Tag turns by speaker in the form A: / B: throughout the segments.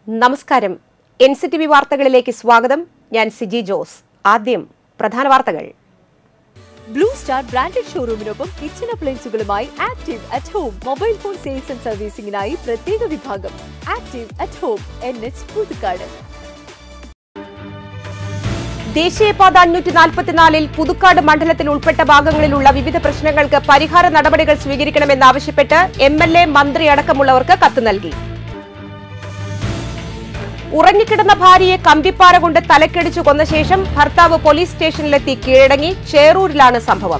A: നമസ്കാരം N C T V വാർത്തകളിലേക്ക് സ്വാഗതം ഞാൻ സിജി ജോസ് ആദ്യം പ്രധാന വാർത്തകൾ
B: ബ്ലൂ സ്റ്റാർ ബ്രാൻഡഡ് ഷോറൂമിനൊപ്പം കിച്ചൺ അപ്ലയൻസുകളുമായി active at home mobile phone sales and സർവീസിംഗിനായി പ്രത്യേക വിഭാഗം active at home N H Puthukkad
A: ദേശീയപാത അഞ്ഞൂറ്റി നാൽപ്പത്തിനാലിൽ പുതുക്കാട് മണ്ഡലത്തിൽ ഉൾപ്പെട്ട ഭാഗങ്ങളിലുള്ള വിവിധ പ്രശ്നങ്ങൾക്ക് പരിഹാര നടപടികൾ സ്വീകരിക്കണമെന്നാവശ്യപ്പെട്ട് എം എൽ എ മന്ത്രി അടക്കമുള്ളവർക്ക് കത്ത് നൽകി ഉറങ്ങിക്കിടന്ന ഭാര്യയെ കമ്പിപ്പാര കൊണ്ട് തലക്കടിച്ചു കൊന്ന ശേഷം ഭർത്താവ് പോലീസ് സ്റ്റേഷനിലെത്തി കീഴടങ്ങി ചേറൂരിലാണ് സംഭവം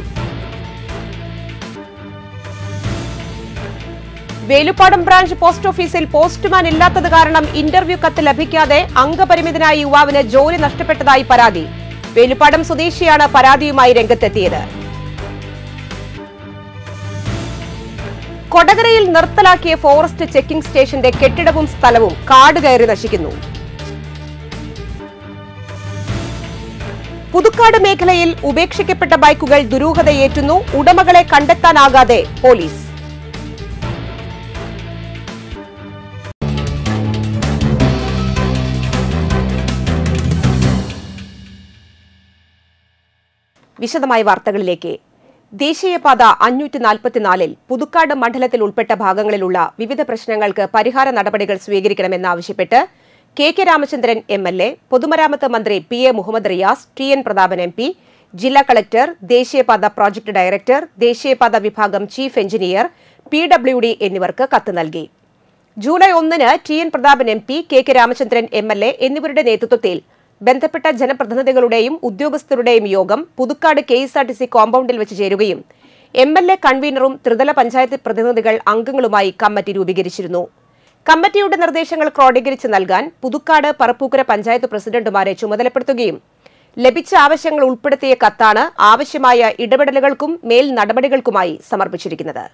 A: വേലുപ്പാടം ബ്രാഞ്ച് പോസ്റ്റ് ഓഫീസിൽ പോസ്റ്റ്മാൻ ഇല്ലാത്തത് കാരണം ഇന്റർവ്യൂ കത്ത് ലഭിക്കാതെ അംഗപരിമിതനായ യുവാവിന് ജോലി നഷ്ടപ്പെട്ടതായി പരാതി വേലുപ്പാടം സ്വദേശിയാണ് പരാതിയുമായി രംഗത്തെത്തിയത് കൊടകരയിൽ നിർത്തലാക്കിയ ഫോറസ്റ്റ് ചെക്കിംഗ് സ്റ്റേഷന്റെ കെട്ടിടവും സ്ഥലവും കാട് കയറി നശിക്കുന്നു പുതുക്കാട് മേഖലയിൽ ഉപേക്ഷിക്കപ്പെട്ട ബൈക്കുകൾ ദുരൂഹതയേറ്റുന്നു ഉടമകളെ കണ്ടെത്താനാകാതെ പോലീസ് വിശദമായ വാർത്തകളിലേക്ക് ദേശീയപാത അഞ്ഞൂറ്റി നാൽപ്പത്തിനാലിൽ പുതുക്കാട് മണ്ഡലത്തിൽ ഉൾപ്പെട്ട ഭാഗങ്ങളിലുള്ള വിവിധ പ്രശ്നങ്ങൾക്ക് പരിഹാര നടപടികൾ സ്വീകരിക്കണമെന്നാവശ്യപ്പെട്ട് K K Ramachandran M L A പൊതുമരാമത്ത് മന്ത്രി P A Muhammad Riyas T N Prathapan M P ജില്ലാ കളക്ടർ ദേശീയപാത പ്രോജക്ട് ഡയറക്ടർ ദേശീയപാത വിഭാഗം chief engineer P W D എന്നിവർക്ക് കത്ത് നൽകി ജൂലൈ ഒന്നിന് T N Prathapan M P K K Ramachandran M L A എന്നിവരുടെ നേതൃത്വത്തിൽ ബന്ധപ്പെട്ട ജനപ്രതിനിധികളുടെയും ഉദ്യോഗസ്ഥരുടെയും യോഗം Puthukkad K S R T C കോമ്പൌണ്ടിൽ വെച്ച് ചേരുകയും എം എൽ എ കൺവീനറും ത്രിതല പഞ്ചായത്ത് പ്രതിനിധികൾ അംഗങ്ങളുമായി കമ്മിറ്റി രൂപീകരിച്ചിരുന്നു കമ്മിറ്റിയുടെ നിർദ്ദേശങ്ങൾ ക്രോഡീകരിച്ച് നൽകാൻ പുതുക്കാട് പറപ്പൂക്കര പഞ്ചായത്ത് പ്രസിഡന്റുമാരെ ചുമതലപ്പെടുത്തുകയും ലഭിച്ച ആവശ്യങ്ങൾ ഉൾപ്പെടുത്തിയ കത്താണ് ആവശ്യമായ ഇടപെടലുകൾക്കും മേൽ നടപടികൾക്കുമായി സമർപ്പിച്ചിരിക്കുന്നത്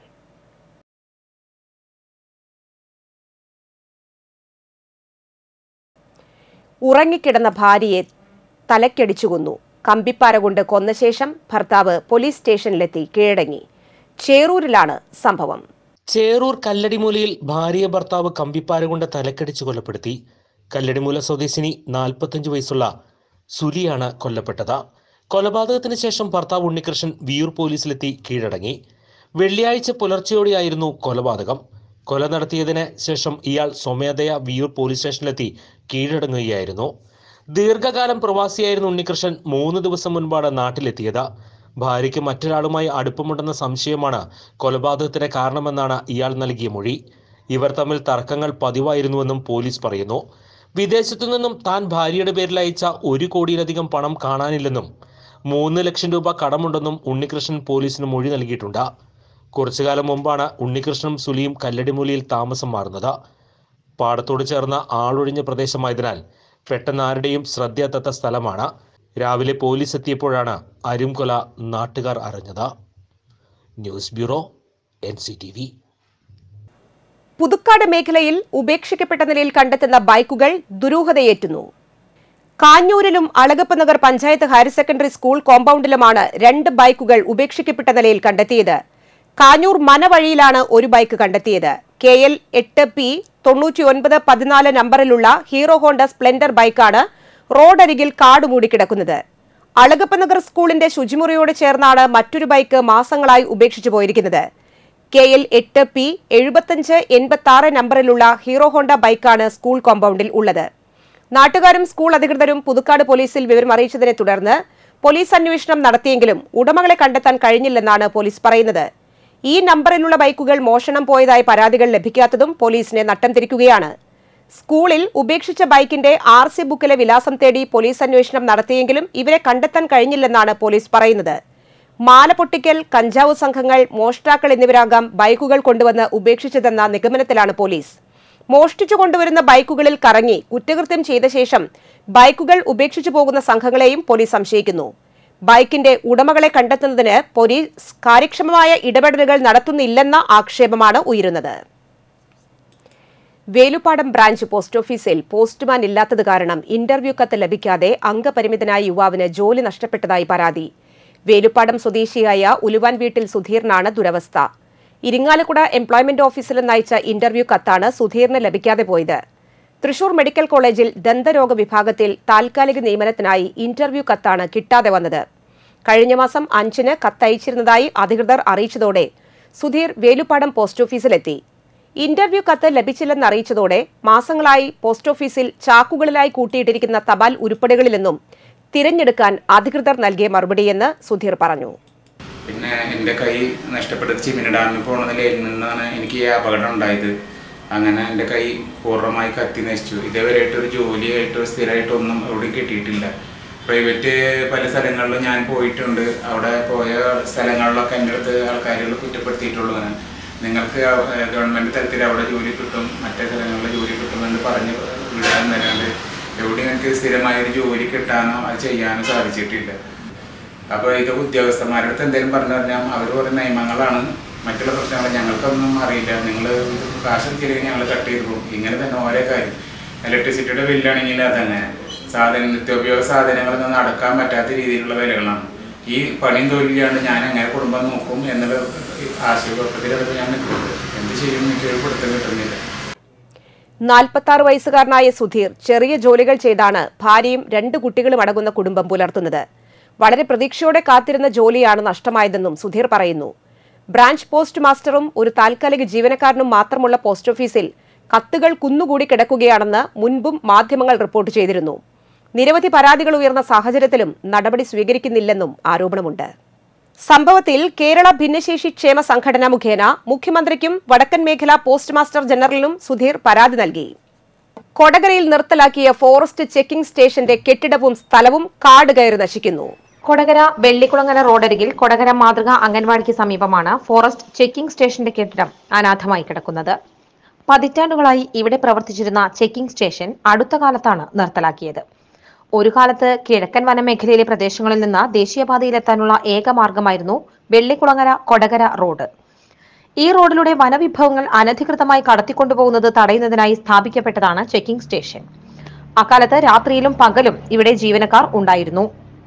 A: ഉറങ്ങിക്കിടന്ന ഭാര്യയെ തലക്കടിച്ചു കൊന്നു കമ്പിപ്പാര കൊണ്ട് കൊന്ന ശേഷം ഭർത്താവ് പോലീസ് സ്റ്റേഷനിലെത്തി കീഴടങ്ങി ചേറൂരിലാണ് സംഭവം
C: ചേറൂർ കല്ലടിമൂലയിൽ ഭാര്യ ഭർത്താവ് കമ്പിപ്പാര കൊണ്ട് തലക്കടിച്ച് കൊലപ്പെടുത്തി കല്ലടിമൂല സ്വദേശിനി നാൽപ്പത്തഞ്ച് വയസ്സുള്ള സുലിയാണ് കൊല്ലപ്പെട്ടത് കൊലപാതകത്തിന് ശേഷം ഭർത്താവ് ഉണ്ണികൃഷ്ണൻ വിയൂർ പോലീസിലെത്തി കീഴടങ്ങി വെള്ളിയാഴ്ച പുലർച്ചെയോടെയായിരുന്നു കൊലപാതകം കൊല നടത്തിയതിന് ശേഷം ഇയാൾ സ്വമേധയാ വിയൂർ പോലീസ് സ്റ്റേഷനിലെത്തി കീഴടങ്ങുകയായിരുന്നു ദീർഘകാലം പ്രവാസിയായിരുന്ന ഉണ്ണികൃഷ്ണൻ മൂന്ന് ദിവസം മുൻപാണ് നാട്ടിലെത്തിയത് ഭാര്യയ്ക്ക് മറ്റൊരാളുമായി അടുപ്പമുണ്ടെന്ന സംശയമാണ് കൊലപാതകത്തിന് കാരണമെന്നാണ് ഇയാൾ നൽകിയ മൊഴി ഇവർ തമ്മിൽ തർക്കങ്ങൾ പതിവായിരുന്നുവെന്നും പോലീസ് പറയുന്നു വിദേശത്തു നിന്നും താൻ ഭാര്യയുടെ പേരിൽ അയച്ച ഒരു കോടിയിലധികം പണം കാണാനില്ലെന്നും മൂന്ന് ലക്ഷം രൂപ കടമുണ്ടെന്നും ഉണ്ണികൃഷ്ണൻ പോലീസിന് മൊഴി നൽകിയിട്ടുണ്ട് കുറച്ചു കാലം മുമ്പാണ് ഉണ്ണികൃഷ്ണനും സുലിയും കല്ലടിമൂലിയിൽ താമസം മാറുന്നത് പാടത്തോട് ചേർന്ന ആളൊഴിഞ്ഞ പ്രദേശമായതിനാൽ പെട്ടെന്ന് ആരുടെയും ശ്രദ്ധയെത്താത്ത സ്ഥലമാണ് രാവിലെ പോലീസ് എത്തിയപ്പോഴാണ് അരുംകൊല നാട്ടുകാർ അറിഞ്ഞത് news bureau N C T V
A: Puthukkad മേഖലയിൽ ഉപേക്ഷിക്കപ്പെട്ട നിലയിൽ കണ്ടെത്തുന്ന ബൈക്കുകൾ ദുരൂഹതയേറ്റുന്നു കാഞ്ഞൂരിലും Alagappa Nagar panchayat higher secondary school കോമ്പൌണ്ടിലുമാണ് രണ്ട് ബൈക്കുകൾ ഉപേക്ഷിക്കപ്പെട്ട നിലയിൽ കണ്ടെത്തിയത് കാഞ്ഞൂർ മനവഴിയിലാണ് ഒരു ബൈക്ക് കണ്ടെത്തിയത് കെ എൽ എട്ട് പി തൊണ്ണൂറ്റിയൊൻപത് പതിനാല് നമ്പറിലുള്ള ഹീറോ ഹോണ്ട സ്പ്ലെൻഡർ ബൈക്കാണ് റോഡരികിൽ കാട് മൂടിക്കിടക്കുന്നത് അളഗപ്പ നഗർ സ്കൂളിന്റെ ശുചിമുറിയോട് ചേർന്നാണ് മറ്റൊരു ബൈക്ക് മാസങ്ങളായി ഉപേക്ഷിച്ചു പോയിരിക്കുന്നത് കെ എൽ എട്ട് പി എഴുപത്തഞ്ച് എൺപത്തി ആറ് നമ്പറിലുള്ള ഹീറോ ഹോണ്ട ബൈക്കാണ് സ്കൂൾ കോമ്പൌണ്ടിൽ ഉള്ളത് നാട്ടുകാരും സ്കൂൾ അധികൃതരും പുതുക്കാട് പോലീസിൽ വിവരം അറിയിച്ചതിനെ തുടർന്ന് പോലീസ് അന്വേഷണം നടത്തിയെങ്കിലും ഉടമകളെ കണ്ടെത്താൻ കഴിഞ്ഞില്ലെന്നാണ് പോലീസ് പറയുന്നത് ഈ നമ്പറിലുള്ള ബൈക്കുകൾ മോഷണം പോയതായി പരാതികൾ ലഭിക്കാത്തതും പോലീസിനെ നട്ടം തിരിക്കുകയാണ് സ്കൂളിൽ ഉപേക്ഷിച്ച ബൈക്കിന്റെ ആർ സി ബുക്കിലെ വിലാസം തേടി പോലീസ് അന്വേഷണം നടത്തിയെങ്കിലും ഇവരെ കണ്ടെത്താൻ കഴിഞ്ഞില്ലെന്നാണ് പോലീസ് പറയുന്നത് മാല പൊട്ടിക്കൽ കഞ്ചാവ് സംഘങ്ങൾ മോഷ്ടാക്കൾ എന്നിവരാകാം ബൈക്കുകൾ കൊണ്ടുവന്ന് ഉപേക്ഷിച്ചതെന്ന നിഗമനത്തിലാണ് പോലീസ് മോഷ്ടിച്ചു കൊണ്ടുവരുന്ന ബൈക്കുകളിൽ കറങ്ങി കുറ്റകൃത്യം ചെയ്ത ശേഷം ബൈക്കുകൾ ഉപേക്ഷിച്ചു പോകുന്ന സംഘങ്ങളെയും പോലീസ് സംശയിക്കുന്നു ബൈക്കിന്റെ ഉടമകളെ കണ്ടെത്തുന്നതിന് പോലീസ് കാര്യക്ഷമമായ ഇടപെടലുകൾ നടത്തുന്നില്ലെന്ന ആക്ഷേപമാണ് ഉയരുന്നത് വേലുപ്പാടം ബ്രാഞ്ച് പോസ്റ്റ് ഓഫീസിൽ പോസ്റ്റ്മാൻ ഇല്ലാത്തത് കാരണം ഇന്റർവ്യൂ കത്ത് ലഭിക്കാതെ അംഗപരിമിതനായ യുവാവിന് ജോലി നഷ്ടപ്പെട്ടതായി പരാതി വേലുപ്പാടം സ്വദേശിയായ ഉലുവാൻ വീട്ടിൽ സുധീറിനാണ് ദുരവസ്ഥ ഇരിങ്ങാലക്കുട എംപ്ലോയ്മെന്റ് ഓഫീസിൽ നയിച്ച ഇന്റർവ്യൂ കത്താണ് സുധീറിന് ലഭിക്കാതെ പോയത് തൃശൂർ മെഡിക്കൽ കോളേജിൽ ദന്തരോഗ വിഭാഗത്തിൽ താൽക്കാലിക നിയമനത്തിനായി ഇന്റർവ്യൂ കത്താണ് കിട്ടാതെ വന്നത് കഴിഞ്ഞ മാസം അഞ്ചിന് കത്തയച്ചിരുന്നതായി അധികൃതർ അറിയിച്ചതോടെ സുധീർ വേലുപ്പാടം പോസ്റ്റ് ഓഫീസിലെത്തി ഇന്റർവ്യൂ കത്ത് ലഭിച്ചില്ലെന്ന് അറിയിച്ചതോടെ മാസങ്ങളായി പോസ്റ്റ് ഓഫീസിൽ ചാക്കുകളിലായി കൂട്ടിയിട്ടിരിക്കുന്ന തപാൽ ഉരുപ്പടികളിൽ നിന്നും തിരഞ്ഞെടുക്കാൻ അധികൃതർ നൽകിയ മറുപടിയെന്ന് സുധീർ പറഞ്ഞു
D: പിന്നെ എൻ്റെ കൈ നഷ്ടപ്പെട്ടത് ചിമിനി ഡാമിൽ പോകുന്ന നിലയിൽ നിന്നാണ് എനിക്ക് ഈ അപകടം ഉണ്ടായത് അങ്ങനെ എൻ്റെ കൈ പൂർണ്ണമായി കത്തി നശിച്ചു ഇതേവരെയായിട്ട് ഒരു ജോലിയായിട്ടോ സ്ഥിരമായിട്ടോ ഒന്നും എവിടെയും കിട്ടിയിട്ടില്ല പ്രൈവറ്റ് പല സ്ഥലങ്ങളിലും ഞാൻ പോയിട്ടുണ്ട് അവിടെ പോയ സ്ഥലങ്ങളിലൊക്കെ എൻ്റെ അടുത്ത് ആൾക്കാരുകൾ കുറ്റപ്പെടുത്തിയിട്ടുള്ളൂ അങ്ങനെ നിങ്ങൾക്ക് ഗവൺമെൻറ് തലത്തിൽ അവിടെ ജോലി കിട്ടും മറ്റേ സ്ഥലങ്ങളിൽ ജോലി കിട്ടും എന്ന് പറഞ്ഞ് വിടാന്നല്ലാണ്ട് എവിടെയും എനിക്ക് സ്ഥിരമായ ഒരു ജോലി കിട്ടാനോ അത് ചെയ്യാനോ സാധിച്ചിട്ടില്ല അപ്പോൾ ഇത് ഉദ്യോഗസ്ഥന്മാരുടെ അടുത്ത് എന്തെങ്കിലും പറഞ്ഞു പറഞ്ഞാൽ അവർ പറയുന്ന നിയമങ്ങളാണ് മറ്റുള്ള പ്രശ്നങ്ങൾ ഞങ്ങൾക്കൊന്നും അറിയില്ല നിങ്ങൾ കാശ് എടുത്തില്ലെങ്കിൽ ഞങ്ങൾ കട്ട് ചെയ്ത് പോകും ഇങ്ങനെ തന്നെ ഓരോ കാര്യം ഇലക്ട്രിസിറ്റിയുടെ ബില്ലാണെങ്കിൽ അതങ്ങനെ സാധന നിത്യോപയോഗ സാധനങ്ങളൊന്നും നടക്കാൻ പറ്റാത്ത രീതിയിലുള്ള വിലകളാണ് ഈ പണിയും തൊഴിലില്ലാണ്ട് ഞാൻ എങ്ങനെ കുടുംബം നോക്കും എന്നുള്ള ആശയക്കുഴപ്പത്തിലാണ് ഞാൻ നിൽക്കുന്നത് എന്ത് ചെയ്യും എനിക്ക് ഒരു പിടുത്തം കിട്ടുന്നില്ല
A: നാൽപ്പത്തി ആറ് വയസ്സുകാരനായ സുധീർ ചെറിയ ജോലികൾ ചെയ്താണ് ഭാര്യയും രണ്ട് കുട്ടികളും അടങ്ങുന്ന കുടുംബം പുലർത്തുന്നത് വളരെ പ്രതീക്ഷയോടെ കാത്തിരുന്ന ജോലിയാണ് നഷ്ടമായതെന്നും സുധീർ പറയുന്നു ബ്രാഞ്ച് പോസ്റ്റ് മാസ്റ്ററും ഒരു താൽക്കാലിക ജീവനക്കാരനും മാത്രമുള്ള പോസ്റ്റ് ഓഫീസിൽ കത്തുകൾ കുന്നുകൂടി കിടക്കുകയാണെന്ന് മുൻപും മാധ്യമങ്ങൾ റിപ്പോർട്ട് ചെയ്തിരുന്നു നിരവധി പരാതികൾ ഉയർന്ന സാഹചര്യത്തിലും നടപടി സ്വീകരിക്കുന്നില്ലെന്നും ആരോപണമുണ്ട് സംഭവത്തിൽ കേരള ഭിന്നശേഷി ക്ഷേമ സംഘടന മുഖേന മുഖ്യമന്ത്രിക്കും വടക്കൻ മേഖല പോസ്റ്റ് മാസ്റ്റർ ജനറലിനും സുധീർ പരാതി നൽകി കൊടകരയിൽ നിർത്തലാക്കിയ ഫോറസ്റ്റ് ചെക്കിംഗ് സ്റ്റേഷന്റെ കെട്ടിടവും സ്ഥലവും കാട് കയറി നശിക്കുന്നു
E: കൊടകര വെള്ളിക്കുളങ്ങര റോഡരികിൽ കൊടകര മാതൃക അംഗൻവാടിക്ക് സമീപമാണ് ഫോറസ്റ്റ് ചെക്കിംഗ് സ്റ്റേഷന്റെ കെട്ടിടം അനാഥമായി കിടക്കുന്നത് പതിറ്റാണ്ടുകളായി ഇവിടെ പ്രവർത്തിച്ചിരുന്ന ചെക്കിംഗ് സ്റ്റേഷൻ അടുത്ത കാലത്താണ് നിർത്തലാക്കിയത് ഒരു കാലത്ത് കിഴക്കൻ വനമേഖലയിലെ പ്രദേശങ്ങളിൽ നിന്ന് ദേശീയപാതയിലെത്താനുള്ള ഏക മാർഗമായിരുന്നു വെള്ളിക്കുളങ്ങര കൊടകര റോഡ് ഈ റോഡിലൂടെ വനവിഭവങ്ങൾ അനധികൃതമായി കടത്തിക്കൊണ്ടുപോകുന്നത് തടയുന്നതിനായി സ്ഥാപിക്കപ്പെട്ടതാണ് ചെക്കിംഗ് സ്റ്റേഷൻ അക്കാലത്ത് രാത്രിയിലും പകലും ഇവിടെ ജീവനക്കാർ ഉണ്ടായിരുന്നു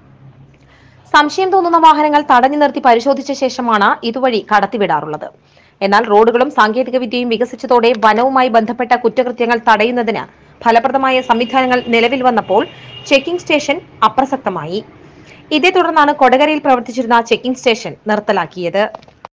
E: സംശയം തോന്നുന്ന വാഹനങ്ങൾ തടഞ്ഞു നിർത്തി പരിശോധിച്ച ശേഷമാണ് ഇതുവഴി കടത്തിവിടാറുള്ളത് എന്നാൽ റോഡുകളും സാങ്കേതിക വിദ്യയും വികസിച്ചതോടെ വനവുമായി ബന്ധപ്പെട്ട കുറ്റകൃത്യങ്ങൾ തടയുന്നതിന് ഫലപ്രദമായ സംവിധാനങ്ങൾ നിലവിൽ വന്നപ്പോൾ ചെക്കിംഗ് സ്റ്റേഷൻ അപ്രസക്തമായി ഇതേ തുടർന്നാണ് കൊടകരയിൽ പ്രവർത്തിച്ചിരുന്ന ചെക്കിംഗ് സ്റ്റേഷൻ നിർത്തലാക്കിയത്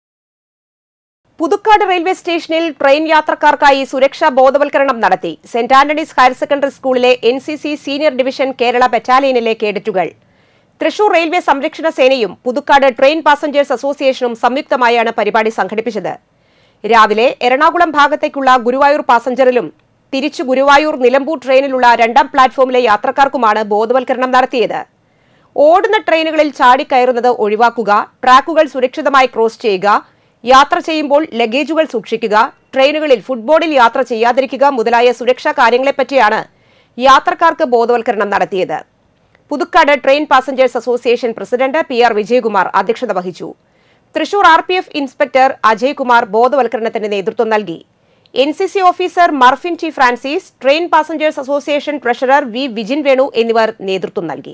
A: പുതുക്കാട് റെയിൽവേ സ്റ്റേഷനിൽ ട്രെയിൻ യാത്രക്കാർക്കായി സുരക്ഷാ ബോധവൽക്കരണം നടത്തി സെന്റ് ആന്റണീസ് ഹയർ സെക്കൻഡറി സ്കൂളിലെ N C C senior division Kerala ബറ്റാലിയനിലെ കേഡറ്റുകൾ തൃശൂർ റെയിൽവേ സംരക്ഷണ സേനയും പുതുക്കാട് ട്രെയിൻ പാസഞ്ചേഴ്സ് അസോസിയേഷനും സംയുക്തമായാണ് പരിപാടി സംഘടിപ്പിച്ചത് രാവിലെ എറണാകുളം ഭാഗത്തേക്കുള്ള ഗുരുവായൂർ പാസഞ്ചറിലും തിരിച്ചു ഗുരുവായൂർ നിലമ്പൂർ ട്രെയിനിലുള്ള രണ്ടാം പ്ലാറ്റ്ഫോമിലെ യാത്രക്കാർക്കുമാണ് ബോധവൽക്കരണം നടത്തിയത് ഓടുന്ന ട്രെയിനുകളിൽ ചാടിക്കയറുന്നത് ഒഴിവാക്കുക ട്രാക്കുകൾ സുരക്ഷിതമായി ക്രോസ് ചെയ്യുക യാത്ര ചെയ്യുമ്പോൾ ലഗേജുകൾ സൂക്ഷിക്കുക ട്രെയിനുകളിൽ ഫുട്ബോളിൽ യാത്ര ചെയ്യാതിരിക്കുക മുതലായ സുരക്ഷാ കാര്യങ്ങളെപ്പറ്റിയാണ് യാത്രക്കാർക്ക് ബോധവൽക്കരണം നടത്തിയത് Puthukkad train passengers association president P R Vijayakumar അധ്യക്ഷത വഹിച്ചു Thrissur R P F inspector Ajaykumar ബോധവൽക്കരണത്തിന് നേതൃത്വം നൽകി N C C officer Marfin T Francis train passengers association treasurer V Vijin Venu എന്നിവർ നേതൃത്വം നൽകി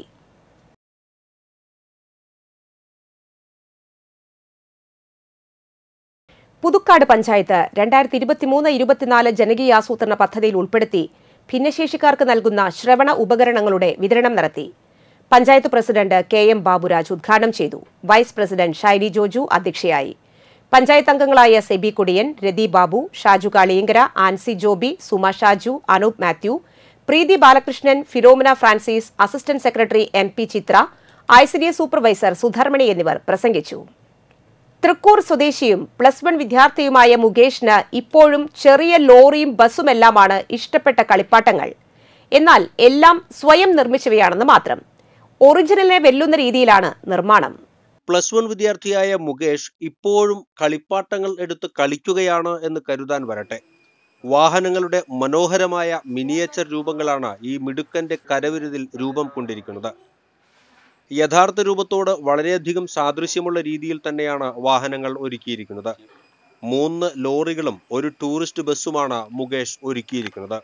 A: പുതുക്കാട് പഞ്ചായത്ത് രണ്ടായിരത്തി ഇരുപത്തിമൂന്ന് ഇരുപത്തിനാല് ജനകീയാസൂത്രണ പദ്ധതിയിൽ ഉൾപ്പെടുത്തി ഭിന്നശേഷിക്കാർക്ക് നൽകുന്ന ശ്രവണ ഉപകരണങ്ങളുടെ വിതരണം നടത്തി panchayat president K M Baburaj ഉദ്ഘാടനം ചെയ്തു വൈസ് പ്രസിഡന്റ് ഷൈലി ജോജു അധ്യക്ഷയായി പഞ്ചായത്ത് അംഗങ്ങളായ Sebi Kudiyan Rathi Babu Shaju Kaliyankara Ancy Joby Suma Shaju Anoop Mathew Preethi Balakrishnan Philomina Francis assistant secretary M P Chithra I C D S supervisor Sudharmani എന്നിവർ പ്രസംഗിച്ചു തൃക്കൂർ സ്വദേശിയും പ്ലസ് വൺ വിദ്യാർത്ഥിയുമായ മുകേഷിന് ഇപ്പോഴും ചെറിയ ലോറിയും ബസ്സുമെല്ലാമാണ് ഇഷ്ടപ്പെട്ട കളിപ്പാട്ടങ്ങൾ എന്നാൽ എല്ലാം സ്വയം നിർമ്മിച്ചവയാണെന്ന് മാത്രം ഒറിജിനലിനെ വെല്ലുന്ന രീതിയിലാണ് നിർമ്മാണം
F: പ്ലസ് വൺ വിദ്യാർത്ഥിയായ മുകേഷ് ഇപ്പോഴും കളിപ്പാട്ടങ്ങൾ എടുത്ത് കളിക്കുകയാണ് എന്ന് കരുതാൻ വരട്ടെ വാഹനങ്ങളുടെ മനോഹരമായ മിനിയേച്ചർ രൂപങ്ങളാണ് ഈ മിടുക്കന്റെ കരവിരുതിൽ രൂപം കൊണ്ടിരിക്കുന്നത് യഥാർത്ഥ രൂപത്തോട് വളരെയധികം സാദൃശ്യമുള്ള രീതിയിൽ തന്നെയാണ് വാഹനങ്ങൾ ഒരുക്കിയിരിക്കുന്നത് മൂന്ന് ലോറികളും ഒരു ടൂറിസ്റ്റ് ബസ്സുമാണ് മുകേഷ് ഒരുക്കിയിരിക്കുന്നത്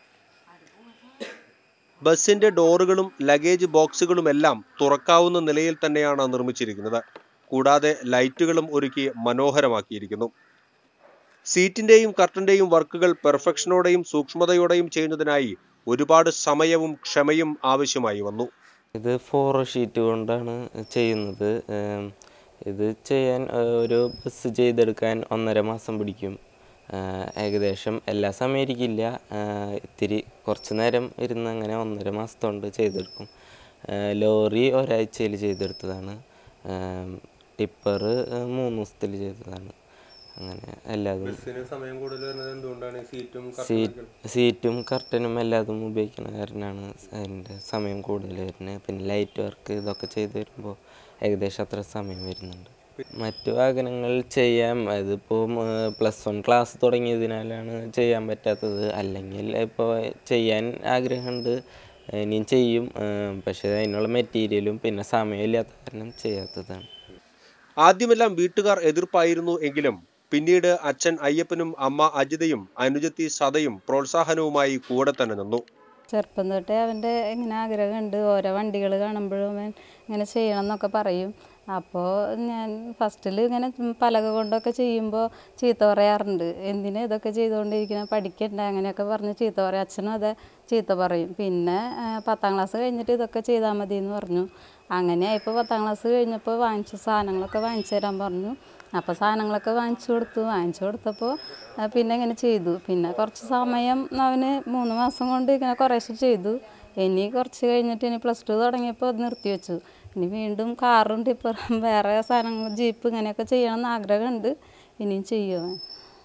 F: ബസിന്റെ ഡോറുകളും ലഗേജ് ബോക്സുകളുമെല്ലാം തുറക്കാവുന്ന നിലയിൽ തന്നെയാണ് നിർമ്മിച്ചിരിക്കുന്നത് കൂടാതെ ലൈറ്റുകളും ഒരുക്കി മനോഹരമാക്കിയിരിക്കുന്നു സീറ്റിന്റെയും കർട്ടന്റെയും വർക്കുകൾ പെർഫെക്ഷനോടെയും സൂക്ഷ്മതയോടെയും ചെയ്യുന്നതിനായി ഒരുപാട് സമയവും ക്ഷമയും ആവശ്യമായി വന്നു
G: ഇത് ഫോർ ഷീറ്റ് കൊണ്ടാണ് ചെയ്യുന്നത് ഏം, ഇത് ചെയ്യാൻ ഏഹ്, ഒരു ബസ് ചെയ്തെടുക്കാൻ ഒന്നര മാസം പിടിക്കും ഏഹ്, ഏകദേശം എല്ലാ സമയം ഇരിക്കില്ല ഏഹ്, ഇത്തിരി കുറച്ച് നേരം ഇരുന്ന് അങ്ങനെ ഒന്നര മാസത്തോണ്ട് ചെയ്തെടുക്കും ഏഹ്, ലോറി ഒരാഴ്ചയിൽ ചെയ്തെടുത്തതാണ് ഏം, ടിപ്പർ ഏഹ്, മൂന്ന് ദിവസത്തിൽ ചെയ്തതാണ് അങ്ങനെ എല്ലാതും
H: സമയം കൂടുതൽ വരുന്നത് എന്തുകൊണ്ടാണ് സീറ്റും
G: സീറ്റ് സീറ്റും കർട്ടനും എല്ലാതും ഉപയോഗിക്കുന്ന കാരണമാണ് അതിൻ്റെ സമയം കൂടുതൽ വരുന്നത് പിന്നെ ലൈറ്റ് വർക്ക് ഇതൊക്കെ ചെയ്ത് വരുമ്പോൾ ഏകദേശം അത്ര സമയം വരുന്നുണ്ട് മറ്റു വാഹനങ്ങൾ ചെയ്യാം അതിപ്പോൾ പ്ലസ് വൺ ക്ലാസ് തുടങ്ങിയതിനാലാണ് ചെയ്യാൻ പറ്റാത്തത് അല്ലെങ്കിൽ ഇപ്പോൾ ചെയ്യാൻ ആഗ്രഹമുണ്ട് ഇനിയും ചെയ്യും ഏഹ് പക്ഷേ അതിനുള്ള മെറ്റീരിയലും പിന്നെ സമയമില്ലാത്ത കാരണം ചെയ്യാത്തതാണ്
F: ആദ്യമെല്ലാം വീട്ടുകാർ എതിർപ്പായിരുന്നു എങ്കിലും പിന്നീട് അച്ഛൻ അയ്യപ്പനും അമ്മ അജിതയും അനുജത്തി സതയും പ്രോത്സാഹനവുമായി കൂടെ തന്നെ നിന്നു
I: ചെറുപ്പം തൊട്ടേ അവൻ്റെ ഇങ്ങനെ ആഗ്രഹമുണ്ട് ഓരോ വണ്ടികൾ കാണുമ്പോഴും അവൻ ഇങ്ങനെ ചെയ്യണം എന്നൊക്കെ പറയും അപ്പോൾ ഞാൻ ഫസ്റ്റിൽ ഇങ്ങനെ പലക കൊണ്ടൊക്കെ ചെയ്യുമ്പോൾ ചീത്ത പറയാറുണ്ട് എന്തിനാ ഇതൊക്കെ ചെയ്തുകൊണ്ടിരിക്കുന്നത് പഠിക്കണ്ട അങ്ങനെയൊക്കെ പറഞ്ഞ് ചീത്ത പറയും അച്ഛനും അതെ ചീത്ത പറയും പിന്നെ ആ, പത്താം ക്ലാസ് കഴിഞ്ഞിട്ട് ഇതൊക്കെ ചെയ്താൽ മതി എന്ന് പറഞ്ഞു അങ്ങനെ ഇപ്പോൾ പത്താം ക്ലാസ് കഴിഞ്ഞപ്പോൾ വാങ്ങിച്ച സാധനങ്ങളൊക്കെ വാങ്ങിച്ചു തരാൻ പറഞ്ഞു അപ്പോൾ സാധനങ്ങളൊക്കെ വാങ്ങിച്ചു കൊടുത്തു വാങ്ങിച്ചു കൊടുത്തപ്പോൾ ആ, പിന്നെ ഇങ്ങനെ ചെയ്തു പിന്നെ കുറച്ച് സമയം അവന് മൂന്ന് മാസം കൊണ്ട് ഇങ്ങനെ കുറേശ്ശെ ചെയ്തു ഇനി കുറച്ച് കഴിഞ്ഞിട്ട് ഇനി പ്ലസ് ടു തുടങ്ങിയപ്പോൾ അത് നിർത്തി വെച്ചു ഇനി വീണ്ടും കാറും ടിപ്പറും വേറെ സാധനങ്ങൾ ജീപ്പ് ഇങ്ങനെയൊക്കെ ചെയ്യണമെന്ന് ആഗ്രഹമുണ്ട് ഇനിയും ചെയ്യും അവൻ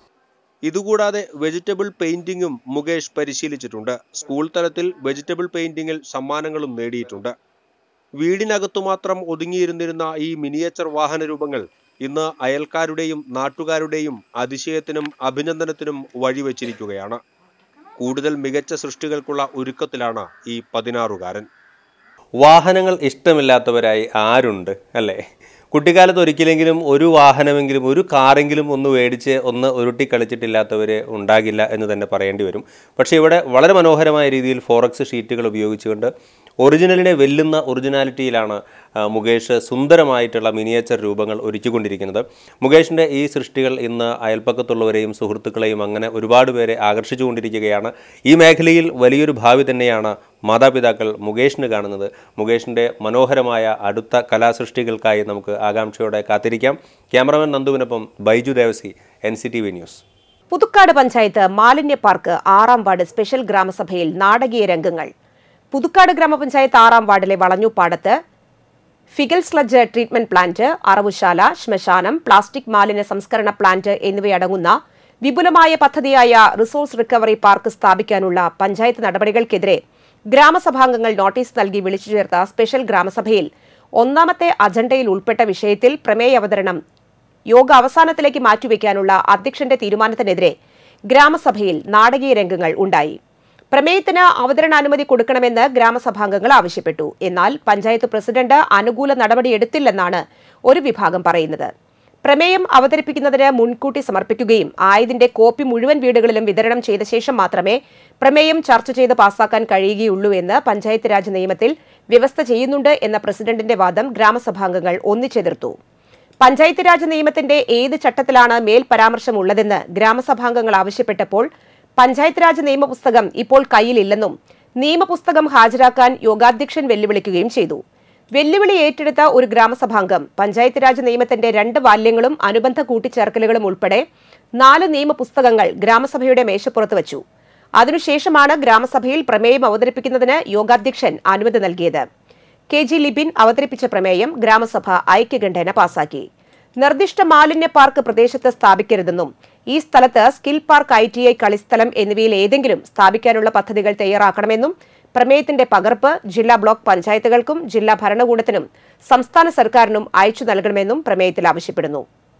F: ഇതുകൂടാതെ വെജിറ്റബിൾ പെയിന്റിങ്ങും മുകേഷ് പരിശീലിച്ചിട്ടുണ്ട് സ്കൂൾ തലത്തിൽ വെജിറ്റബിൾ പെയിന്റിങ്ങിൽ സമ്മാനങ്ങളും നേടിയിട്ടുണ്ട് വീടിനകത്തു മാത്രം ഒതുങ്ങിയിരുന്നിരുന്ന ഈ മിനിയേച്ചർ വാഹന രൂപങ്ങൾ ഇന്ന് അയൽക്കാരുടെയും നാട്ടുകാരുടെയും അതിശയത്തിനും അഭിനന്ദനത്തിനും വഴിവെച്ചിരിക്കുകയാണ് കൂടുതൽ മികച്ച സൃഷ്ടികൾക്കുള്ള ഒരുക്കത്തിലാണ് ഈ പതിനാറുകാരൻ
H: വാഹനങ്ങൾ ഇഷ്ടമില്ലാത്തവരായി ആരുണ്ട് അല്ലേ കുട്ടിക്കാലത്ത് ഒരിക്കലെങ്കിലും ഒരു വാഹനമെങ്കിലും ഒരു കാറെങ്കിലും ഒന്ന് മേടിച്ച് ഒന്ന് ഉരുട്ടി കളിച്ചിട്ടില്ലാത്തവർ ഉണ്ടാകില്ല എന്ന് തന്നെ പറയേണ്ടി വരും പക്ഷേ ഇവിടെ വളരെ മനോഹരമായ രീതിയിൽ ഫോറക്സ് ഷീറ്റുകൾ ഉപയോഗിച്ചുകൊണ്ട് ഒറിജിനലിനെ വെല്ലുന്ന ഒറിജിനാലിറ്റിയിലാണ് ആ, മുകേഷ് സുന്ദരമായിട്ടുള്ള മിനിയേച്ചർ രൂപങ്ങൾ ഒരുക്കിക്കൊണ്ടിരിക്കുന്നത് മുകേഷിൻ്റെ ഈ സൃഷ്ടികൾ ഇന്ന് അയൽപ്പക്കത്തുള്ളവരെയും സുഹൃത്തുക്കളെയും അങ്ങനെ ഒരുപാട് പേരെ ആകർഷിച്ചുകൊണ്ടിരിക്കുകയാണ് ഈ മേഖലയിൽ വലിയൊരു ഭാവി തന്നെയാണ് മാതാപിതാക്കൾ മുകേഷിന് കാണുന്നത് മുകേഷിൻ്റെ മനോഹരമായ അടുത്ത കലാസൃഷ്ടികൾക്കായി നമുക്ക് ആകാംക്ഷയോടെ കാത്തിരിക്കാം ക്യാമറമാൻ നന്ദുവിനൊപ്പം Baiju Devasi N C T V news
A: Puthukkad panchayat മാലിന്യ പാർക്ക് ആറാം വാർഡ് സ്പെഷ്യൽ ഗ്രാമസഭയിൽ നാടകീയ രംഗങ്ങൾ പുതുക്കാട് ഗ്രാമപഞ്ചായത്ത് ആറാം വാർഡിലെ വളഞ്ഞൂപ്പാടത്ത് ഫിഗൽ സ്ലഡ്ജ് ട്രീറ്റ്മെന്റ് പ്ലാന്റ് അറവുശാല ശ്മശാനം പ്ലാസ്റ്റിക് മാലിന്യ സംസ്കരണ പ്ലാന്റ് എന്നിവയടങ്ങുന്ന വിപുലമായ പദ്ധതിയായ റിസോഴ്സ് റിക്കവറി പാർക്ക് സ്ഥാപിക്കാനുള്ള പഞ്ചായത്ത് നടപടികൾക്കെതിരെ ഗ്രാമസഭാംഗങ്ങൾ നോട്ടീസ് നൽകി വിളിച്ചു ചേർത്ത സ്പെഷ്യൽ ഗ്രാമസഭയിൽ ഒന്നാമത്തെ അജണ്ടയിൽ ഉൾപ്പെട്ട വിഷയത്തിൽ പ്രമേയ അവതരണം യോഗ അവസാനത്തിലേക്ക് മാറ്റിവെക്കാനുള്ള അധ്യക്ഷന്റെ തീരുമാനത്തിനെതിരെ ഗ്രാമസഭയിൽ നാടകീയ രംഗങ്ങൾ ഉണ്ടായി പ്രമേയത്തിന് അവതരണാനുമതി കൊടുക്കണമെന്ന് ഗ്രാമസഭാംഗങ്ങൾ ആവശ്യപ്പെട്ടു എന്നാൽ പഞ്ചായത്ത് പ്രസിഡന്റ് അനുകൂല നടപടിയെടുത്തില്ലെന്നാണ് ഒരു വിഭാഗം പറയുന്നത് പ്രമേയം അവതരിപ്പിക്കുന്നതിന് മുൻകൂട്ടി സമർപ്പിക്കുകയും ആയതിന്റെ കോപ്പി മുഴുവൻ വീടുകളിലും വിതരണം ചെയ്ത ശേഷം മാത്രമേ പ്രമേയം ചർച്ച ചെയ്ത് പാസാക്കാൻ കഴിയുകയുള്ളൂ എന്ന് പഞ്ചായത്ത് രാജ് നിയമത്തിൽ വ്യവസ്ഥ ചെയ്യുന്നുണ്ട് എന്ന പ്രസിഡന്റിന്റെ വാദം ഗ്രാമസഭാംഗങ്ങൾ ഒന്നിച്ചെതിർത്തു പഞ്ചായത്ത് രാജ് നിയമത്തിന്റെ ഏത് ചട്ടത്തിലാണ് മേൽ പരാമർശമുള്ളതെന്ന് ഗ്രാമസഭാംഗങ്ങൾ ആവശ്യപ്പെട്ടപ്പോൾ പഞ്ചായത്ത് രാജ് നിയമപുസ്തകം ഇപ്പോൾ കയ്യിലില്ലെന്നും നിയമപുസ്തകം ഹാജരാക്കാൻ യോഗാധ്യക്ഷൻ വെല്ലുവിളിക്കുകയും ചെയ്തു വെല്ലുവിളി ഏറ്റെടുത്ത ഒരു ഗ്രാമസഭാംഗം പഞ്ചായത്ത് രാജ് നിയമത്തിന്റെ രണ്ട് വാല്യങ്ങളും അനുബന്ധ കൂട്ടിച്ചേർക്കലുകളും ഉൾപ്പെടെ നാല് നിയമപുസ്തകങ്ങൾ ഗ്രാമസഭയുടെ മേശപ്പുറത്ത് വച്ചു അതിനുശേഷമാണ് ഗ്രാമസഭയിൽ പ്രമേയം അവതരിപ്പിക്കുന്നതിന് യോഗാധ്യക്ഷൻ അനുമതി നൽകിയത് കെ ജി ലിബിൻ അവതരിപ്പിച്ച പ്രമേയം ഗ്രാമസഭ ഐക്യകണ്ഠേന പാസാക്കി നിർദ്ദിഷ്ട മാലിന്യ പാർക്ക് പ്രദേശത്ത് സ്ഥാപിക്കരുതെന്നും ഈ സ്ഥലത്ത് skill park I T I കളിസ്ഥലം എന്നിവയിൽ ഏതെങ്കിലും സ്ഥാപിക്കാനുള്ള പദ്ധതികൾ തയ്യാറാക്കണമെന്നും പ്രമേയത്തിന്റെ പകർപ്പ് ജില്ലാ ബ്ലോക്ക് പഞ്ചായത്തുകൾക്കും ജില്ലാ ഭരണകൂടത്തിനും സംസ്ഥാന സർക്കാരിനും അയച്ചു നൽകണമെന്നും പ്രമേയത്തിൽ ആവശ്യപ്പെടുന്നു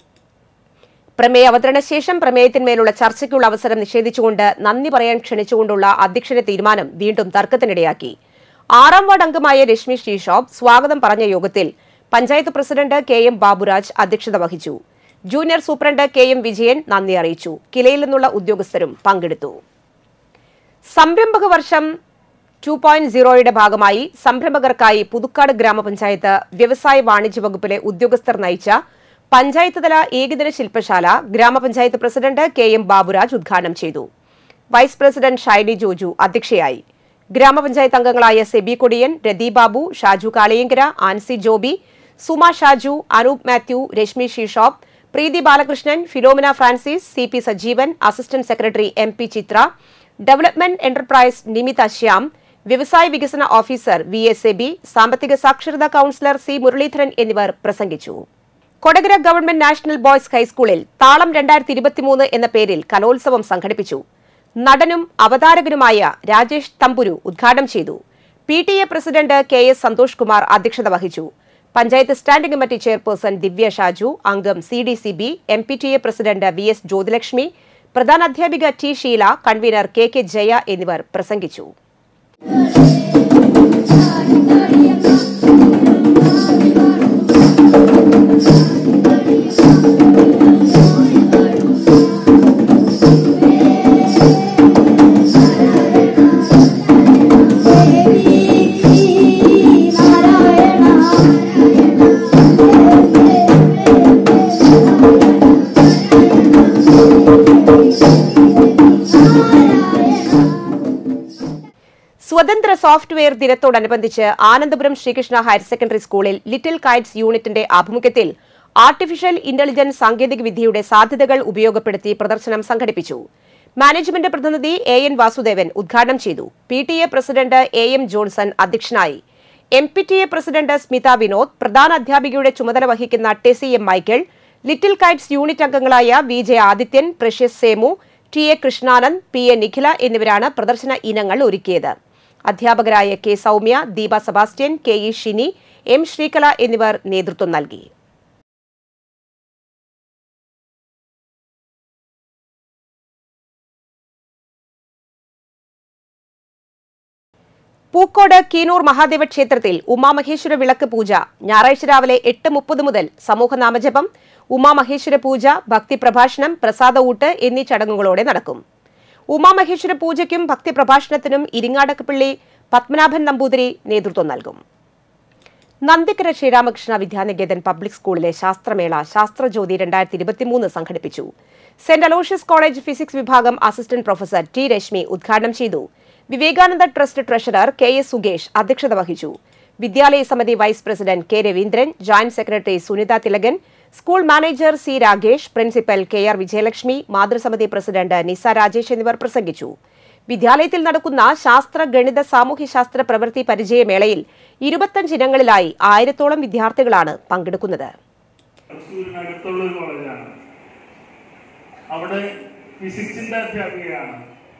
A: പ്രമേയ അവതരണ ശേഷം പ്രമേയത്തിന്മേലുള്ള ചർച്ചയ്ക്കുള്ള അവസരം നിഷേധിച്ചുകൊണ്ട് നന്ദി പറയാൻ ക്ഷണിച്ചുകൊണ്ടുള്ള അധ്യക്ഷന്റെ തീരുമാനം വീണ്ടും തർക്കത്തിനിടയാക്കി ആറാം വാർഡ് അംഗമായ രശ്മി ശ്രീഷോബ് സ്വാഗതം പറഞ്ഞ യോഗത്തിൽ panchayat president K M Baburaj അധ്യക്ഷത വഹിച്ചു junior superintendent K M Vijayan നന്ദി അറിയിച്ചു കിലയിൽ നിന്നുള്ള ഉദ്യോഗസ്ഥരും പങ്കെടുത്തു സംരംഭക വർഷം ടു പോയിന്റ് സീറോയുടെ ഭാഗമായി സംരംഭകർക്കായി പുതുക്കാട് ഗ്രാമപഞ്ചായത്ത് വ്യവസായ വാണിജ്യ വകുപ്പിലെ ഉദ്യോഗസ്ഥർ നയിച്ച പഞ്ചായത്ത് തല ഏകദിന ശില്പശാല ഗ്രാമപഞ്ചായത്ത് പ്രസിഡന്റ് കെ എം ബാബുരാജ് ഉദ്ഘാടനം ചെയ്തു വൈസ് പ്രസിഡന്റ് ഷൈനി ജോജു അധ്യക്ഷയായി ഗ്രാമപഞ്ചായത്ത് അംഗങ്ങളായ Sebi Kodiyan Rathi Babu Shaju Kaliyankara Ancy Joby Suma Shaju Anoop Mathew Reshmi Sheeshob Preethi Balakrishnan Philomina Francis C P Sajeevan assistant secretary M P Chithra development enterprise Nimitha Shyam വ്യവസായ വികസന officer V S A B സാമ്പത്തിക സാക്ഷരതാ കൌൺസിലർ സി മുരളീധരൻ എന്നിവർ പ്രസംഗിച്ചു കൊടകര ഗവൺമെന്റ് നാഷണൽ ബോയ്സ് ഹൈസ്കൂളിൽ താളം രണ്ടായിരത്തി ഇരുപത്തിമൂന്ന് എന്ന പേരിൽ കലോത്സവം സംഘടിപ്പിച്ചു നടനും അവതാരകനുമായ രാജേഷ് തമ്പുരു ഉദ്ഘാടനം ചെയ്തു P T A president K S Santhosh Kumar അധ്യക്ഷത വഹിച്ചു panchayat standing committee chairperson Divya Shaju അംഗം C D C B M P T A president V S Jyothilakshmi പ്രധാനാധ്യാപിക T Sheela convener K K Jaya എന്നിവർ പ്രസംഗിച്ചു സ്വതന്ത്ര സോഫ്റ്റ്വെയർ ദിനത്തോടനുബന്ധിച്ച് ആനന്ദപുരം ശ്രീകൃഷ്ണ ഹയർ സെക്കൻഡറി സ്കൂളിൽ ലിറ്റിൽ കൈറ്റ്സ് യൂണിറ്റിന്റെ ആഭിമുഖ്യത്തിൽ ആർട്ടിഫിഷ്യൽ ഇന്റലിജൻസ് സാങ്കേതിക വിദ്യയുടെ സാധ്യതകൾ ഉപയോഗപ്പെടുത്തി പ്രദർശനം സംഘടിപ്പിച്ചു മാനേജ്മെന്റ് പ്രതിനിധി എ എൻ വാസുദേവൻ ഉദ്ഘാടനം ചെയ്തു P T A president A M Johnson അധ്യക്ഷനായി M P T A president Smitha Vinod പ്രധാന അധ്യാപികയുടെ ചുമതല വഹിക്കുന്ന Tessy M Michael little kites unit അംഗങ്ങളായ V J Adithyan precious Semu T A Krishnanand P A Nikhila എന്നിവരാണ് പ്രദർശന ഇനങ്ങൾ ഒരുക്കിയത് അധ്യാപകരായ K Soumya Deepa Sebastian K E Shini M Sreekala എന്നിവർ നേതൃത്വം നൽകി പൂക്കോട് കീനൂർ മഹാദേവ ക്ഷേത്രത്തിൽ ഉമാമഹേശ്വര വിളക്ക് പൂജ ഞായറാഴ്ച രാവിലെ എട്ട് മുപ്പത് മുതൽ സമൂഹനാമജപം ഉമാമഹേശ്വര പൂജ ഭക്തി പ്രഭാഷണം പ്രസാദ ഊട്ട് എന്നീ ചടങ്ങുകളോടെ നടക്കും ഉമാമഹേശ്വര പൂജയ്ക്കും ഭക്തി പ്രഭാഷണത്തിനും ഇരിങ്ങാടക്കപ്പള്ളി പത്മനാഭൻ നമ്പൂതിരി നേതൃത്വം നൽകും നന്ദിക്കര ശ്രീരാമകൃഷ്ണ വിദ്യാനികേതൻ പബ്ലിക് സ്കൂളിലെ ശാസ്ത്രമേള ശാസ്ത്രജ്യോതി രണ്ടായിരത്തി ഇരുപത്തിമൂന്ന് സംഘടിപ്പിച്ചു സെന്റ് അലോഷ്യസ് കോളേജ് ഫിസിക്സ് വിഭാഗം അസിസ്റ്റന്റ് പ്രൊഫസർ ടി രശ്മി ഉദ്ഘാടനം ചെയ്തു Vivekananda trust treasurer K S സുഗേഷ് അധ്യക്ഷത വഹിച്ചു വിദ്യാലയ സമിതി vice president K Raveendran joint secretary Sunitha Thilakan school manager C Ragesh principal K R Vijayalakshmi മാതൃസമിതി പ്രസിഡന്റ് നിസ രാജേഷ് എന്നിവർ പ്രസംഗിച്ചു വിദ്യാലയത്തിൽ നടക്കുന്ന ശാസ്ത്ര ഗണിത സാമൂഹ്യശാസ്ത്ര പ്രവൃത്തി പരിചയമേളയിൽ ഇരുപത്തഞ്ച് ഇനങ്ങളിലായി ആയിരത്തോളം വിദ്യാർത്ഥികളാണ് പങ്കെടുക്കുന്നത്
J: തൃശ്ശൂരിനടുത്തുള്ള ഒരു കോളേജാണ് അവിടെ ഫിസിക്സിന്റെ അധ്യാപികയാണ്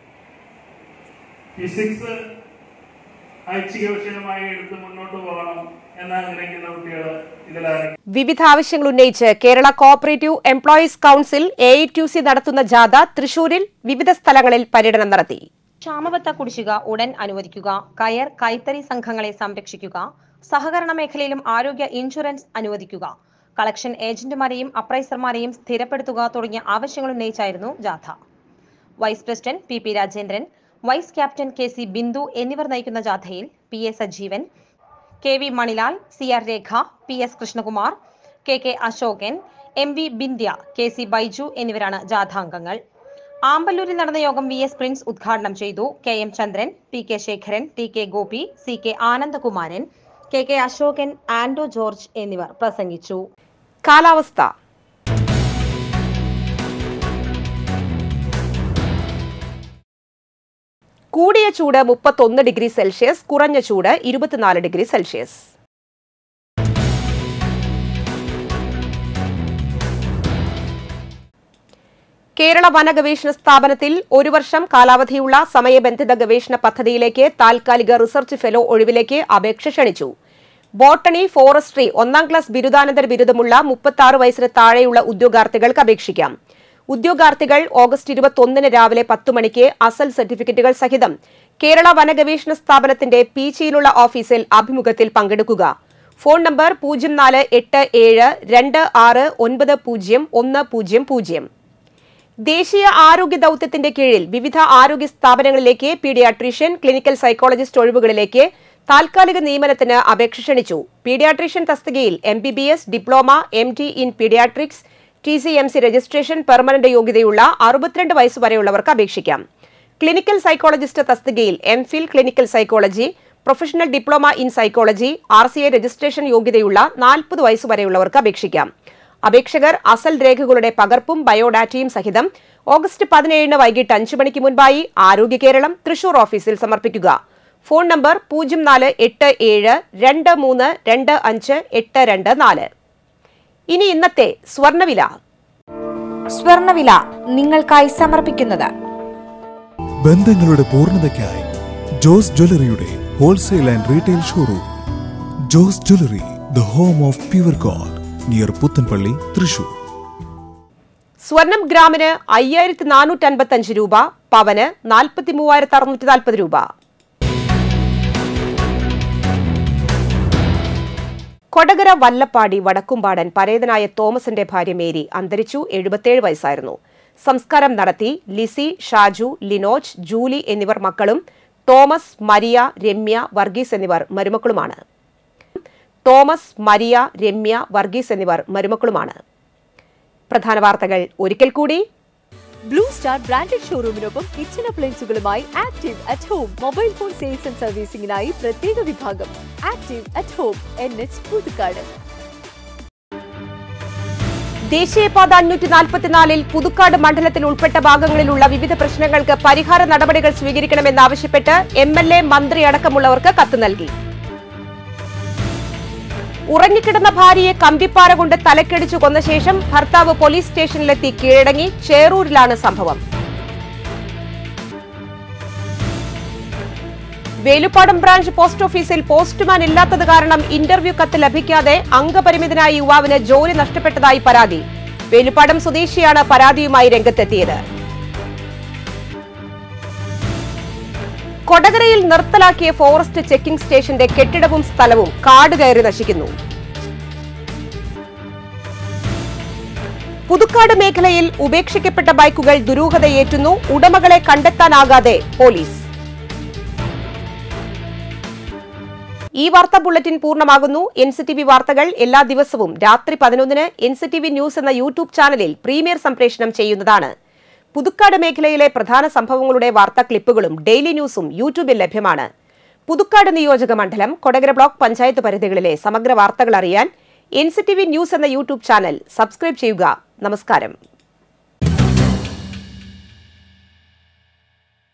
J: ഫിസിക്സ് ഐച്ഛിക വിഷയമായി എടുത്ത് മുന്നോട്ട് പോകണം എന്നാഗ്രഹിക്കുന്ന കുട്ടികൾ ഇതിലായിരിക്കും
A: വിവിധ ആവശ്യങ്ങൾ ഉന്നയിച്ച് Kerala cooperative employees council A C നടത്തുന്ന ജാഥ തൃശൂരിൽ വിവിധ സ്ഥലങ്ങളിൽ പര്യടനം നടത്തി
E: ക്ഷാമബത്ത കുടിശ്ശിക ഉടൻ അനുവദിക്കുക കയർ കൈത്തറി സംഘങ്ങളെ സംരക്ഷിക്കുക സഹകരണ മേഖലയിലും ആരോഗ്യ ഇൻഷുറൻസ് അനുവദിക്കുക കളക്ഷൻ ഏജന്റുമാരെയും അപ്രൈസർമാരെയും സ്ഥിരപ്പെടുത്തുക തുടങ്ങിയ ആവശ്യങ്ങൾ ഉന്നയിച്ചായിരുന്നു ജാഥ vice president P P Rajendran vice captain K C Bindu എന്നിവർ നയിക്കുന്ന ജാഥയിൽ P A Sajeevan K V Manilal C R Rekha P S Krishnakumar K K Asokan M V Bindhya K C Baiju എന്നിവരാണ് ജാഥാംഗങ്ങൾ ആമ്പല്ലൂരിൽ നടന്ന യോഗം വി എസ് പ്രിൻസ് ഉദ്ഘാടനം ചെയ്തു K M Chandran P K Sekharan T K Gopi C K Anandakumaran K K Asokan Anto George എന്നിവർ പ്രസംഗിച്ചു
A: കാലാവസ്ഥ കൂടിയ ചൂട് മുപ്പത്തൊന്ന് ഡിഗ്രി സെൽഷ്യസ് കുറഞ്ഞ ചൂട് ഇരുപത്തിനാല് ഡിഗ്രി സെൽഷ്യസ് കേരള വന ഗവേഷണ സ്ഥാപനത്തിൽ ഒരു വർഷം കാലാവധിയുള്ള സമയബന്ധിത ഗവേഷണ പദ്ധതിയിലേക്ക് താൽക്കാലിക റിസർച്ച് ഫെലോ ഒഴിവിലേക്ക് അപേക്ഷ ക്ഷണിച്ചു ബോട്ടണി ഫോറസ്ട്രി ഒന്നാം ക്ലാസ് ബിരുദാനന്തര ബിരുദമുള്ള മുപ്പത്തി ആറ് വയസ്സിന് താഴെയുള്ള ഉദ്യോഗാർത്ഥികൾക്ക് അപേക്ഷിക്കാം ഉദ്യോഗാർത്ഥികൾ ഓഗസ്റ്റ് ഇരുപത്തൊന്നിന് രാവിലെ പത്തു മണിക്ക് അസൽ സർട്ടിഫിക്കറ്റുകൾ സഹിതം കേരള വന ഗവേഷണ സ്ഥാപനത്തിന്റെ പീച്ചിയിലുള്ള ഓഫീസിൽ അഭിമുഖത്തിൽ പങ്കെടുക്കുക ഫോൺ നമ്പർ പൂജ്യം നാല് എട്ട് ഏഴ് രണ്ട് ആറ് ഒൻപത് പൂജ്യം ഒന്ന് പൂജ്യം പൂജ്യം ദേശീയ ആരോഗ്യ ദൌത്യത്തിന്റെ കീഴിൽ വിവിധ ആരോഗ്യ സ്ഥാപനങ്ങളിലേക്ക് പീഡിയാട്രീഷ്യൻ ക്ലിനിക്കൽ സൈക്കോളജിസ്റ്റ് ഒഴിവുകളിലേക്ക് താൽക്കാലിക നിയമനത്തിന് അപേക്ഷ ക്ഷണിച്ചു പീഡിയാട്രീഷ്യൻ തസ്തികയിൽ M B B S diploma M T in paediatrics T C M C registration permanent യോഗ്യതയുള്ള അറുപത്തിരണ്ട് വയസ്സ് വരെയുള്ളവർക്ക് അപേക്ഷിക്കാം ക്ലിനിക്കൽ സൈക്കോളജിസ്റ്റ് തസ്തികയിൽ M Phil clinical psychology professional diploma in psychology R C A registration യോഗ്യതയുള്ള നാൽപ്പത് വയസ്സുവരെയുള്ളവർക്ക് അപേക്ഷിക്കാം അപേക്ഷകർ അസൽ രേഖകളുടെ പകർപ്പും ബയോഡാറ്റയും സഹിതം ഓഗസ്റ്റ് പതിനേഴിന് വൈകിട്ട് അഞ്ചു മണിക്ക് മുൻപായി ആരോഗ്യ കേരളം തൃശൂർ ഓഫീസിൽ സമർപ്പിക്കുക ഫോൺ നമ്പർ പൂജ്യം നാല് എട്ട് ഏഴ് രണ്ട് മൂന്ന് രണ്ട് അഞ്ച് എട്ട് രണ്ട് നാല് ഇനി ഇന്നത്തെ സ്വർണ്ണവില
K: സ്വർണവില നിങ്ങൾക്കായി സമർപ്പിക്കുന്നത്
L: ബന്ധങ്ങളുടെ പൂർണ്ണതയ്ക്കായി Jose jewellery wholesale and retail showroom Jose jewellery the home of pure gold near Puthenpally Thrissur
A: സ്വർണം ഗ്രാമിന് അയ്യായിരത്തി നാനൂറ്റി അൻപത്തി അഞ്ച് രൂപ പവന് നാൽപ്പത്തി മൂവായിരത്തി അറുന്നൂറ്റി നാൽപ്പത് രൂപ കൊടകര വല്ലപ്പാടി വടക്കുംപാടൻ പരേതനായ തോമസിന്റെ ഭാര്യ മേരി അന്തരിച്ചു എഴുപത്തിയേഴ് വയസ്സായിരുന്നു സംസ്കാരം നടത്തി ലിസി ഷാജു ലിനോജ് ജൂലി എന്നിവർ മക്കളും തോമസ് മരിയ രമ്യ വർഗീസ് എന്നിവർ മരുമക്കളുമാണ് തോമസ് മരിയ രമ്യ വർഗീസ് എന്നിവർ മരുമക്കളുമാണ് പ്രധാന വാർത്തകൾ ഒരിക്കൽ കൂടി
B: ബ്ലൂ സ്റ്റാർ ബ്രാൻഡഡ് ഷോറൂമിനൊപ്പം കിച്ചൺ അപ്ലയൻസുകളുമായി active at home mobile phone sales and സർവീസിംഗിനായി പ്രത്യേക വിഭാഗം active at home N H Puthukkad
A: ദേശീയപാത അഞ്ഞൂറ്റി നാൽപ്പത്തിനാലിൽ പുതുക്കാട് മണ്ഡലത്തിൽ ഉൾപ്പെട്ട ഭാഗങ്ങളിലുള്ള വിവിധ പ്രശ്നങ്ങൾക്ക് പരിഹാര നടപടികൾ സ്വീകരിക്കണമെന്നാവശ്യപ്പെട്ട് എം എൽ എ മന്ത്രി അടക്കമുള്ളവർക്ക് കത്ത് നൽകി ഉറങ്ങിക്കിടന്ന ഭാര്യയെ കമ്പിപ്പാര കൊണ്ട് തലക്കടിച്ചു കൊന്ന ശേഷം ഭർത്താവ് പോലീസ് സ്റ്റേഷനിലെത്തി കീഴടങ്ങി ചേറൂരിലാണ് സംഭവം വേലുപ്പാടം ബ്രാഞ്ച് പോസ്റ്റ് ഓഫീസിൽ പോസ്റ്റ്മാൻ ഇല്ലാത്തത് കാരണം ഇന്റർവ്യൂ കത്ത് ലഭിക്കാതെ അംഗപരിമിതനായ യുവാവിന് ജോലി നഷ്ടപ്പെട്ടതായി പരാതി വേലുപ്പാടം സ്വദേശിയാണ് പരാതിയുമായി രംഗത്തെത്തിയത് കൊടകരയിൽ നിർത്തലാക്കിയ ഫോറസ്റ്റ് ചെക്കിംഗ് സ്റ്റേഷന്റെ കെട്ടിടവും സ്ഥലവും കാട് കയറി നശിക്കുന്നു പുതുക്കാട് മേഖലയിൽ ഉപേക്ഷിക്കപ്പെട്ട ബൈക്കുകൾ ദുരൂഹതയേറ്റുന്നു ഉടമകളെ കണ്ടെത്താനാകാതെ പോലീസ് ഈ വാർത്താ ബുള്ളറ്റിൻ പൂർണ്ണമാകുന്നു എൻ സി ടി വി വാർത്തകൾ എല്ലാ ദിവസവും രാത്രി പതിനൊന്നിന് N C T V news എന്ന യൂട്യൂബ് ചാനലിൽ പ്രീമിയർ സംപ്രേഷണം ചെയ്യുന്നതാണ് പുതുക്കാട് മേഖലയിലെ പ്രധാന സംഭവങ്ങളുടെ വാർത്താ ക്ലിപ്പുകളും ഡെയിലി ന്യൂസും യൂട്യൂബിൽ ലഭ്യമാണ് പുതുക്കാട് നിയോജക മണ്ഡലം കൊടകര ബ്ലോക്ക് പഞ്ചായത്ത് പരിധികളിലെ സമഗ്ര വാർത്തകൾ അറിയാൻ N C T V news എന്ന യൂട്യൂബ് ചാനൽ സബ്സ്ക്രൈബ് ചെയ്യുക നമസ്കാരം